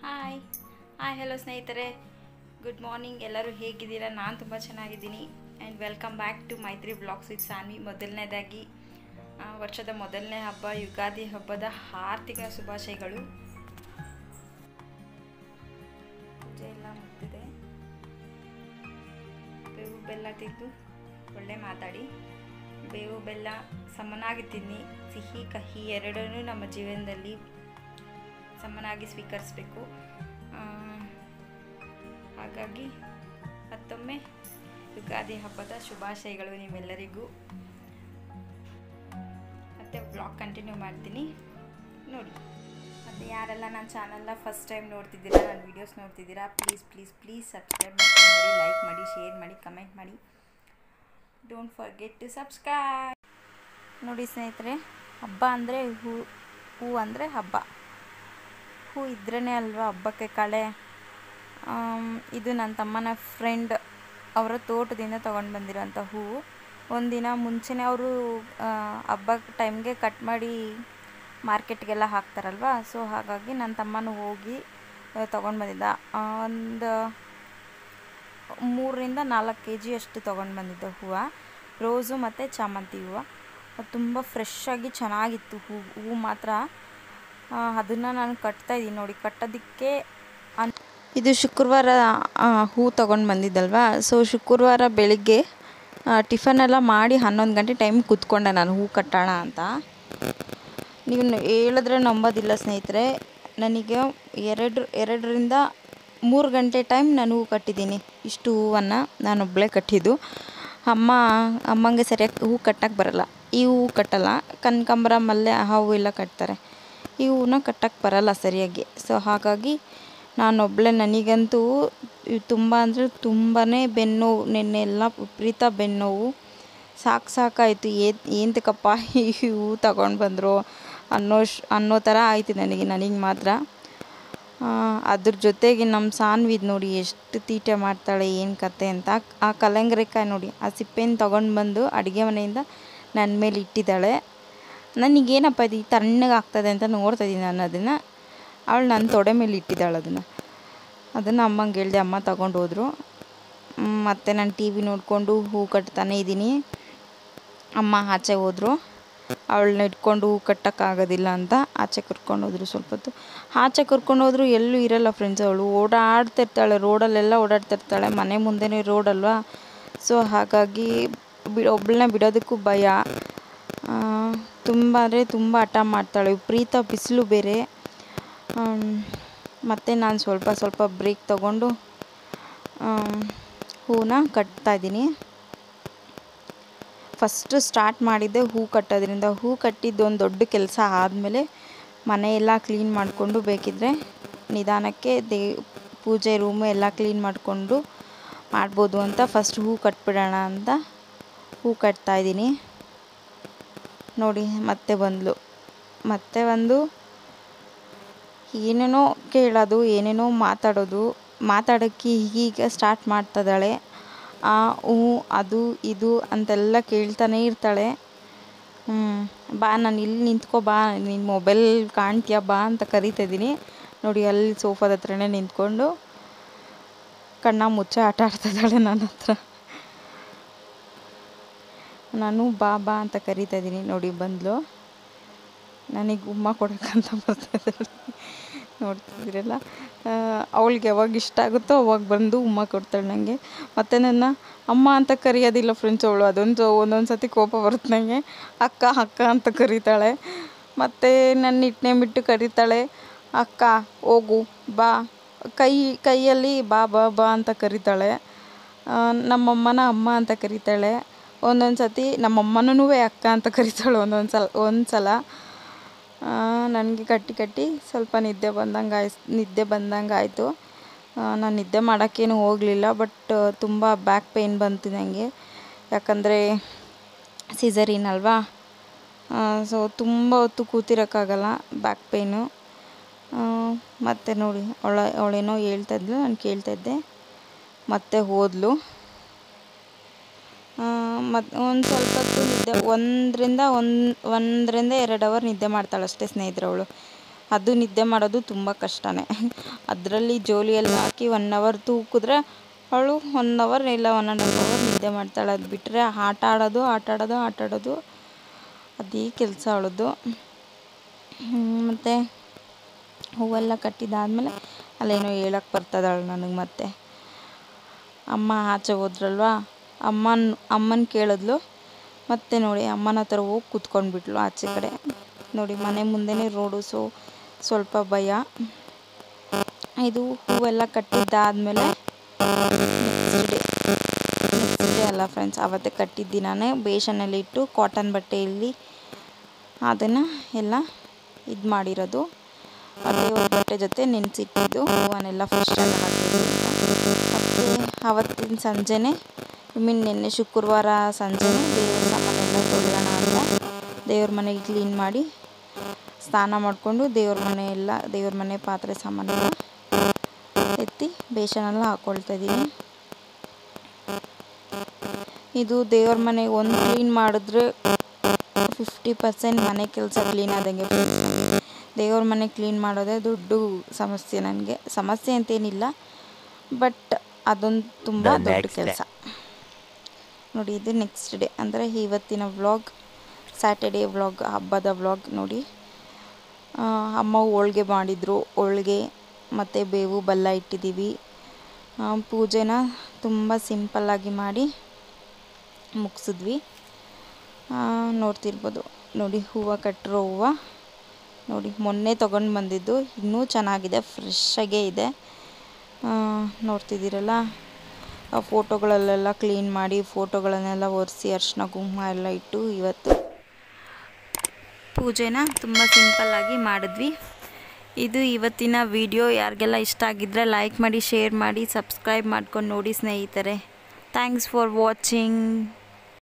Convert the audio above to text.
hi hi hello ಸ್ನೇಹಿತರೆ good morning ಎಲ್ಲರೂ ಹೇಗಿದ್ದೀರಾ ನಾನು ತುಂಬ ಚೆನ್ನಾಗಿದ್ದೀನಿ and welcome back to Maithri blogs with Saanvi ಮೊದಲನೇದಾಗಿ ಆ, ವರ್ಷದ ಮೊದಲನೇ ಹಬ್ಬ ಯುಗಾದಿ ಹಬ್ಬದ ಆರ್ಥಿಕ ಶುಭಾಶಯಗಳು ಪೂಜೆ ಎಲ್ಲ ಮುಗ್ದಿದೆ ಬೇವು ಬೆಲ್ಲ ತಿಂದು ಒಳ್ಳೆ ಮಾತಾಡಿ ಬೇವು ಬೆಲ್ಲ ಸಮನಾಗಿ ತಿನ್ನಿ ಸಿಹಿ ಕಹಿ ಎರಡನ್ನೂ ನಮ್ಮ ಜೀವನದಲ್ಲಿ ಸಮನಾಗಿ ಸ್ವೀಕರಿಸಬೇಕು ಹಾಗಾಗಿ ಮತ್ತೊಮ್ಮೆ ಯುಗಾದಿ ಹಬ್ಬದ ಶುಭಾಶಯಗಳು ನಿಮ್ಮೆಲ್ಲರಿಗೂ ಮತ್ತು ಬ್ಲಾಗ್ ಕಂಟಿನ್ಯೂ ಮಾಡ್ತೀನಿ ನೋಡಿ ಮತ್ತು ಯಾರೆಲ್ಲ ನನ್ನ ಚಾನಲ್ನ ಫಸ್ಟ್ ಟೈಮ್ ನೋಡ್ತಿದ್ದೀರಾ ನನ್ನ ವೀಡಿಯೋಸ್ ನೋಡ್ತಿದ್ದೀರಾ ಪ್ಲೀಸ್ ಪ್ಲೀಸ್ ಪ್ಲೀಸ್ ಸಬ್ಸ್ಕ್ರೈಬ್ ಮಾಡ್ಕೊಂಡು ನೋಡಿ ಲೈಕ್ ಮಾಡಿ ಶೇರ್ ಮಾಡಿ ಕಮೆಂಟ್ ಮಾಡಿ ಡೋಂಟ್ ಫರ್ಗೆಟ್ ಟು ಸಬ್ಸ್ಕ್ರೈಬ್ ನೋಡಿ ಸ್ನೇಹಿತರೆ ಹಬ್ಬ ಅಂದರೆ ಹೂ ಹೂ ಅಂದರೆ ಹಬ್ಬ ಹೂ ಇದ್ರೇ ಅಲ್ವಾ ಹಬ್ಬಕ್ಕೆ ಕಳೆ ಆಮ್, ಇದು ನನ್ನ ತಮ್ಮನ ಫ್ರೆಂಡ್ ಅವರ ತೋಟದಿಂದ ತೊಗೊಂಡು ಬಂದಿರೋಂಥ ಹೂವು ಒಂದಿನ ಮುಂಚೆನೇ ಅವರು ಹಬ್ಬ ಟೈಮ್ಗೆ ಕಟ್ ಮಾಡಿ ಮಾರ್ಕೆಟ್ಗೆಲ್ಲ ಹಾಕ್ತಾರಲ್ವ ಸೊ ಹಾಗಾಗಿ ನನ್ನ ತಮ್ಮನೂ ಹೋಗಿ ತೊಗೊಂಡು ಬಂದಿದ್ದ ಒಂದು ಮೂರರಿಂದ ನಾಲ್ಕು ಕೆ ಜಿ ಅಷ್ಟು ತೊಗೊಂಡು ಬಂದಿದ್ದ ಹೂವು ರೋಸು ಮತ್ತು ಚಾಮಂತಿ ಹೂವು ಅದು ತುಂಬ ಫ್ರೆಶ್ ಆಗಿ ಚೆನ್ನಾಗಿತ್ತು ಹೂ ಹೂ ಮಾತ್ರ ಅದನ್ನು ನಾನು ಕಟ್ತಾ ಇದ್ದೀನಿ ನೋಡಿ ಕಟ್ಟೋದಕ್ಕೆ ಅನ್ ಇದು ಶುಕ್ರವಾರ ಆ, ಹೂ ತೊಗೊಂಡು ಬಂದಿದ್ದಲ್ವಾ ಸೊ ಶುಕ್ರವಾರ ಬೆಳಿಗ್ಗೆ ಟಿಫನ್ ಎಲ್ಲ ಮಾಡಿ ಹನ್ನೊಂದು ಗಂಟೆ ಟೈಮ್ ಕೂತ್ಕೊಂಡೆ ನಾನು ಹೂ ಕಟ್ಟೋಣ ಅಂತ ನೀವು ನ- ಹೇಳಿದ್ರೆ ನಂಬೋದಿಲ್ಲ ಸ್ನೇಹಿತರೆ ನನಗೆ ಎರಡು ಎರಡರಿಂದ ಮೂರು ಗಂಟೆ ಟೈಮ್ ನಾನು ಹೂ ಕಟ್ಟಿದ್ದೀನಿ ಇಷ್ಟು ಹೂವನ್ನು ನಾನು ಒಬ್ಬಳೇ ಕಟ್ಟಿದ್ದು ಅಮ್ಮ ಅಮ್ಮಂಗೆ ಸರಿಯಾಗಿ ಹೂ ಕಟ್ಟಕ್ಕೆ ಬರಲ್ಲ ಈ ಹೂ ಕಟ್ಟಲ್ಲ ಕನಕಾಂಬರ ಮಲ್ಲೆ ಆ ಹೂವು ಎಲ್ಲ ಕಟ್ತಾರೆ ಈ ಹೂವನ್ನ ಕಟ್ಟಕ್ಕೆ ಬರಲ್ಲ ಸರಿಯಾಗಿ ಸೊ ಹಾಗಾಗಿ ನಾನೊಬ್ಬಳೇ ನನಗಂತೂ ತುಂಬ ಅಂದರೆ ತುಂಬಾ ಬೆನ್ನೋವು ನಿನ್ನೆ ಎಲ್ಲ ವಿಪರೀತ ಬೆನ್ನೋವು ಸಾಕು ಸಾಕಾಯಿತು ಏ ಏಂತಕ್ಕಪ್ಪ ಈ ಹೂ ತಗೊಂಡು ಬಂದರು ಅನ್ನೋ ಶ್ ಅನ್ನೋ ಥರ ಆಯಿತು ನನಗೆ ನನಗೆ ಮಾತ್ರ ಆ, ಅದ್ರ ಜೊತೆಗೆ ನಮ್ಮ ಸಾನ್ವಿದ್ ನೋಡಿ ಎಷ್ಟು ತೀಟೆ ಮಾಡ್ತಾಳೆ ಏನು ಕತೆ ಅಂತ ಆ ಕಲ್ಲಂಗರಿಕಾಯಿ ನೋಡಿ ಆ ಸಿಪ್ಪೆನ ತೊಗೊಂಡು ಬಂದು ಅಡುಗೆ ಮನೆಯಿಂದ ನನ್ನ ಮೇಲೆ ಇಟ್ಟಿದ್ದಾಳೆ ನನಗೇನಪ್ಪ ಇದು ಈ ತಣ್ಣಗೆ ಆಗ್ತದೆ ಅಂತ ನೋಡ್ತಾ ಇದ್ದೀನಿ ನಾನು ಅದನ್ನು ಅವಳು ನನ್ನ ತೊಡೆ ಮೇಲೆ ಇಟ್ಟಿದ್ದಾಳೆ ಅದನ್ನು ಅದನ್ನು ಅಮ್ಮಂಗೆ ಹೇಳ್ದೆ ಅಮ್ಮ ತಗೊಂಡು ಹೋದರು ಮತ್ತು ನಾನು ಟಿ ವಿ ನೋಡಿಕೊಂಡು ಹೂ ಕಟ್ತಾನೆ ಇದ್ದೀನಿ ಅಮ್ಮ ಆಚೆ ಹೋದರು ಅವಳನ್ನ ಇಟ್ಕೊಂಡು ಹೂ ಕಟ್ಟೋಕ್ಕಾಗೋದಿಲ್ಲ ಅಂತ ಆಚೆ ಕರ್ಕೊಂಡು ಹೋದ್ರು ಸ್ವಲ್ಪ ಹೊತ್ತು ಆಚೆ ಕರ್ಕೊಂಡು ಹೋದ್ರು ಎಲ್ಲೂ ಇರಲ್ಲ ಫ್ರೆಂಡ್ಸ್ ಅವಳು ಓಡಾಡ್ತಿರ್ತಾಳೆ ರೋಡಲ್ಲೆಲ್ಲ ಓಡಾಡ್ತಿರ್ತಾಳೆ ಮನೆ ಮುಂದೆನೇ ರೋಡ್ ಅಲ್ವಾ ಸೊ ಹಾಗಾಗಿ ಬಿ ಒಬ್ಬಳನ್ನ ಬಿಡೋದಕ್ಕೂ ಭಯ ಆ, ತುಂಬ ಅಂದರೆ ತುಂಬ ಹಠ ಮಾಡ್ತಾಳೆ ವಿಪರೀತ ಬಿಸಿಲು ಬೇರೆ ಮತ್ತು ನಾನು ಸ್ವಲ್ಪ ಸ್ವಲ್ಪ ಬ್ರೇಕ್ ತಗೊಂಡು ಹೂನ ಕಟ್ತಾ ಇದ್ದೀನಿ ಫಸ್ಟ್ ಸ್ಟಾರ್ಟ್ ಮಾಡಿದ್ದೆ ಹೂ ಕಟ್ಟೋದ್ರಿಂದ ಹೂ ಕಟ್ಟಿದ್ದು ಒಂದು ದೊಡ್ಡ ಕೆಲಸ ಆದಮೇಲೆ ಮನೆಯೆಲ್ಲ ಕ್ಲೀನ್ ಮಾಡಿಕೊಂಡು ಬೇಕಿದ್ದರೆ ನಿಧಾನಕ್ಕೆ ದೇ ಪೂಜೆ ರೂಮು ಎಲ್ಲ ಕ್ಲೀನ್ ಮಾಡಿಕೊಂಡು ಮಾಡ್ಬೋದು ಅಂತ ಫಸ್ಟ್ ಹೂ ಕಟ್ಬಿಡೋಣ ಅಂತ ಹೂ ಕಟ್ತಾ ಇದ್ದೀನಿ ನೋಡಿ ಮತ್ತೆ ಬಂದಳು ಮತ್ತೆ ಒಂದು ಏನೇನೋ ಕೇಳೋದು ಏನೇನೋ ಮಾತಾಡೋದು ಮಾತಾಡೋಕ್ಕೆ ಈಗ ಸ್ಟಾರ್ಟ್ ಮಾಡ್ತಿದ್ದಾಳೆ ಆ ಹ್ಞೂ ಅದು ಇದು ಅಂತೆಲ್ಲ ಕೇಳ್ತಾನೆ ಇರ್ತಾಳೆ ಹ್ಞೂ ಬಾ ನಾನು ಇಲ್ಲಿ ನಿಂತ್ಕೊ ಬಾ ನಿನ್ನ ಮೊಬೈಲ್ ಕಾಣ್ತೀಯ ಬಾ ಅಂತ ಕರಿತಾ ಇದ್ದೀನಿ ನೋಡಿ ಅಲ್ಲಿ ಸೋಫಾದ ಹತ್ರನೇ ನಿಂತ್ಕೊಂಡು ಕಣ್ಣ ಮುಚ್ಚ ಆಟ ಆಡ್ತಿದ್ದಾಳೆ ನನ್ನ ಹತ್ರ ನಾನು ಬಾ ಬಾ ಅಂತ ಕರಿತಾ ಇದ್ದೀನಿ ನೋಡಿ ಬಂದಳು ನನಗೆ ಉಮ್ಮ ಕೊಡೋಕ್ಕಂತ ಬರ್ತಾ ಇದ್ದಾಳೆ ನೋಡ್ತಿದ್ದೀರಲ್ಲ ಅವಳಿಗೆ ಯಾವಾಗ ಇಷ್ಟ ಆಗುತ್ತೋ ಅವಾಗ ಬಂದು ಉಮ್ಮ ಕೊಡ್ತಾಳೆ ನನಗೆ ಮತ್ತು ನನ್ನ ಅಮ್ಮ ಅಂತ ಕರೆಯೋದಿಲ್ಲ ಫ್ರೆಂಡ್ಸ್ ಅವಳು ಅದೊಂದು ಒಂದೊಂದು ಸತಿ ಕೋಪ ಬರುತ್ತೆ ನನಗೆ ಅಕ್ಕ ಅಕ್ಕ ಅಂತ ಕರೀತಾಳೆ ಮತ್ತು ನನ್ನ ಇಟ್ಟನೆ ಬಿಟ್ಟು ಕರೀತಾಳೆ ಅಕ್ಕ ಹೋಗು ಬಾ ಕೈ ಕೈಯಲ್ಲಿ ಬಾ ಬಾ ಬಾ ಅಂತ ಕರೀತಾಳೆ ಆ, ನಮ್ಮಮ್ಮನ ಅಮ್ಮ ಅಂತ ಕರೀತಾಳೆ ಒಂದೊಂದು ಸತಿ ನಮ್ಮಮ್ಮನೂ ಅಕ್ಕ ಅಂತ ಕರೀತಾಳೆ ಒಂದೊಂದು ಸಲ ಒಂದು ಸಲ ನನಗೆ ಕಟ್ಟಿ ಕಟ್ಟಿ ಸ್ವಲ್ಪ ನಿದ್ದೆ ಬಂದಂಗೆ ಆಯ್ಸ್ ನಿದ್ದೆ ಬಂದಂಗೆ ಆಯಿತು ನಾನು ನಿದ್ದೆ ಮಾಡೋಕ್ಕೇನು ಹೋಗಲಿಲ್ಲ ಬಟ್ ತುಂಬ ಬ್ಯಾಕ್ ಪೇಯ್ನ್ ಬಂತು ನನಗೆ ಯಾಕಂದರೆ ಸಿಸರಿನ್ ಅಲ್ವಾ ಸೊ ತುಂಬ ಹೊತ್ತು ಕೂತಿರೋಕ್ಕಾಗಲ್ಲ ಬ್ಯಾಕ್ ಪೇಯ್ನು ಮತ್ತು ನೋಡಿ ಅವಳ ಅವಳೇನೋ ಹೇಳ್ತಾ ಇದ್ಲು ನಾನು ಕೇಳ್ತಾ ಇದ್ದೆ ಮತ್ತೆ ಹೋದ್ಲು ಮತ್ತು ಒಂದು ಸ್ವಲ್ಪ ಹೊತ್ತು ನಿದ್ದೆ ಒಂದರಿಂದ ಒಂದು ಒಂದರಿಂದ ಎರಡು ಅವರ್ ನಿದ್ದೆ ಮಾಡ್ತಾಳೆ ಅಷ್ಟೇ ಸ್ನೇಹಿತರೆ ಅವಳು ಅದು ನಿದ್ದೆ ಮಾಡೋದು ತುಂಬ ಕಷ್ಟನೇ ಅದರಲ್ಲಿ ಜೋಲಿಯಲ್ಲಿ ಹಾಕಿ ಒನ್ ಅವರ್ ತೂಕಿದ್ರೆ ಅವಳು ಒನ್ ಅವರ್ ಇಲ್ಲ ಒನ್ ಆ್ಯಂಡ್ ಹಾಫ್ ಅವರ್ ನಿದ್ದೆ ಮಾಡ್ತಾಳೆ ಅದು ಬಿಟ್ಟರೆ ಆಟ ಆಡೋದು ಆಟ ಆಡೋದು ಆಟ ಆಡೋದು ಅದೇ ಕೆಲಸ ಅವಳದು ಮತ್ತು ಹೂವೆಲ್ಲ ಕಟ್ಟಿದ್ದಾದಮೇಲೆ ಅಲ್ಲೇನೋ ಹೇಳಕ್ಕೆ ಬರ್ತದಾಳು ನನಗೆ ಮತ್ತೆ ಅಮ್ಮ ಆಚೆ ಹೋದ್ರಲ್ವಾ ಅಮ್ಮನ ಅಮ್ಮನ ಕೇಳಿದ್ಲು ಮತ್ತೆ ನೋಡಿ ಅಮ್ಮನ ಹತ್ರ ಹೋಗಿ ಕೂತ್ಕೊಂಡ್ಬಿಟ್ಲು ಆಚೆ ಕಡೆ ನೋಡಿ ಮನೆ ಮುಂದೆನೇ ರೋಡು ಸೊ ಸ್ವಲ್ಪ ಭಯ ಇದು ಹೂವೆಲ್ಲ ಕಟ್ಟಿದ್ದಾದಮೇಲೆ ನೆಕ್ಸ್ಟ್ ಡೇ ನೆಕ್ಸ್ಟ್ ಡೇ ಅಲ್ಲ ಫ್ರೆಂಡ್ಸ್ ಆವತ್ತೇ ಕಟ್ಟಿದ್ದ ದಿನಾನೇ ಬೇಷನಲ್ಲಿ ಇಟ್ಟು ಕಾಟನ್ ಬಟ್ಟೆಯಲ್ಲಿ ಅದನ್ನು ಎಲ್ಲ ಇದು ಮಾಡಿರೋದು ದೇವ್ರ ಬಟ್ಟೆ ಜೊತೆ ನೆನೆಸಿಟ್ಟಿದ್ದು ಹೂವನ್ನೆಲ್ಲ ಫ್ರೆಶ್ಶಾಗಿ ಹಾಕಿದ್ದು ಮತ್ತು ಆವತ್ತಿನ ಸಂಜೆನೇ ಐ ಮೀನ್ ನಿನ್ನೆ ಶುಕ್ರವಾರ ಸಂಜೆನೇ ದೇವ್ರ ಸಾಮಾನೆಲ್ಲ ತೊಳೆಯೋಣ ಅಂತ ದೇವ್ರ ಮನೆಗೆ ಕ್ಲೀನ್ ಮಾಡಿ ಸ್ನಾನ ಮಾಡಿಕೊಂಡು ದೇವ್ರ ಮನೆ ಎಲ್ಲ ದೇವ್ರ ಮನೆ ಪಾತ್ರೆ ಸಾಮಾನೆಲ್ಲ ಎತ್ತಿ ಬೇಷನೆಲ್ಲ ಹಾಕ್ಕೊಳ್ತಾ ಇದ್ದೀನಿ ಇದು ದೇವ್ರ ಮನೆಗೆ ಒಂದು ಕ್ಲೀನ್ ಮಾಡಿದ್ರೆ ಫಿಫ್ಟಿ ಪರ್ಸೆಂಟ್ ಮನೆ ಕೆಲಸ ಕ್ಲೀನ್ ಆದಂಗೆ ಫ್ರೆಂಡ್ಸ್ ದೇವ್ರ ಮನೆ ಕ್ಲೀನ್ ಮಾಡೋದೇ ದೊಡ್ಡ ಸಮಸ್ಯೆ ನನಗೆ ಸಮಸ್ಯೆ ಅಂತೇನಿಲ್ಲ ಬಟ್ ಅದೊಂದು ತುಂಬ The ದೊಡ್ಡ next ಕೆಲಸ ನೋಡಿ ಇದು ನೆಕ್ಸ್ಟ್ ಡೇ ಅಂದರೆ ಇವತ್ತಿನ ವ್ಲಾಗ್ ಸ್ಯಾಟರ್ಡೇ ವ್ಲಾಗ್ ಹಬ್ಬದ ವ್ಲಾಗ್ ನೋಡಿ ಆ, ಅಮ್ಮ ಹೋಳ್ಗೆ ಮಾಡಿದರು ಹೋಳ್ಗೆ ಮತ್ತು ಬೇವು ಬೆಲ್ಲ ಇಟ್ಟಿದ್ದೀವಿ ಆ, ಪೂಜೆನ ತುಂಬ ಸಿಂಪಲ್ಲಾಗಿ ಮಾಡಿ ಮುಗಿಸಿದ್ವಿ ನೋಡ್ತಿರ್ಬೋದು ನೋಡಿ ಹೂವು ಕಟ್ಟಿರೋ ಹೂವು ನೋಡಿ ಮೊನ್ನೆ ತೊಗೊಂಡು ಬಂದಿದ್ದು ಇನ್ನೂ ಚೆನ್ನಾಗಿದೆ ಫ್ರೆಶ್ಶಾಗೇ ಇದೆ ಆ, ನೋಡ್ತಿದ್ದೀರಲ್ಲ ಆ ಫೋಟೋಗಳಲ್ಲೆಲ್ಲ ಕ್ಲೀನ್ ಮಾಡಿ ಫೋಟೋಗಳನ್ನೆಲ್ಲ ಒರೆಸಿ ಅರಿಶಿನ ಕುಂಕುಮ ಎಲ್ಲ ಇಟ್ಟು ಇವತ್ತು ಪೂಜೆನ ತುಂಬ ಸಿಂಪಲ್ಲಾಗಿ ಮಾಡಿದ್ವಿ ಇದು ಇವತ್ತಿನ ವಿಡಿಯೋ ಯಾರಿಗೆಲ್ಲ ಇಷ್ಟ ಆಗಿದ್ದರೆ ಲೈಕ್ ಮಾಡಿ ಶೇರ್ ಮಾಡಿ ಸಬ್ಸ್ಕ್ರೈಬ್ ಮಾಡ್ಕೊಂಡು ನೋಡಿ ಸ್ನೇಹಿತರೆ ಥ್ಯಾಂಕ್ಸ್ ಫಾರ್ ವಾಚಿಂಗ್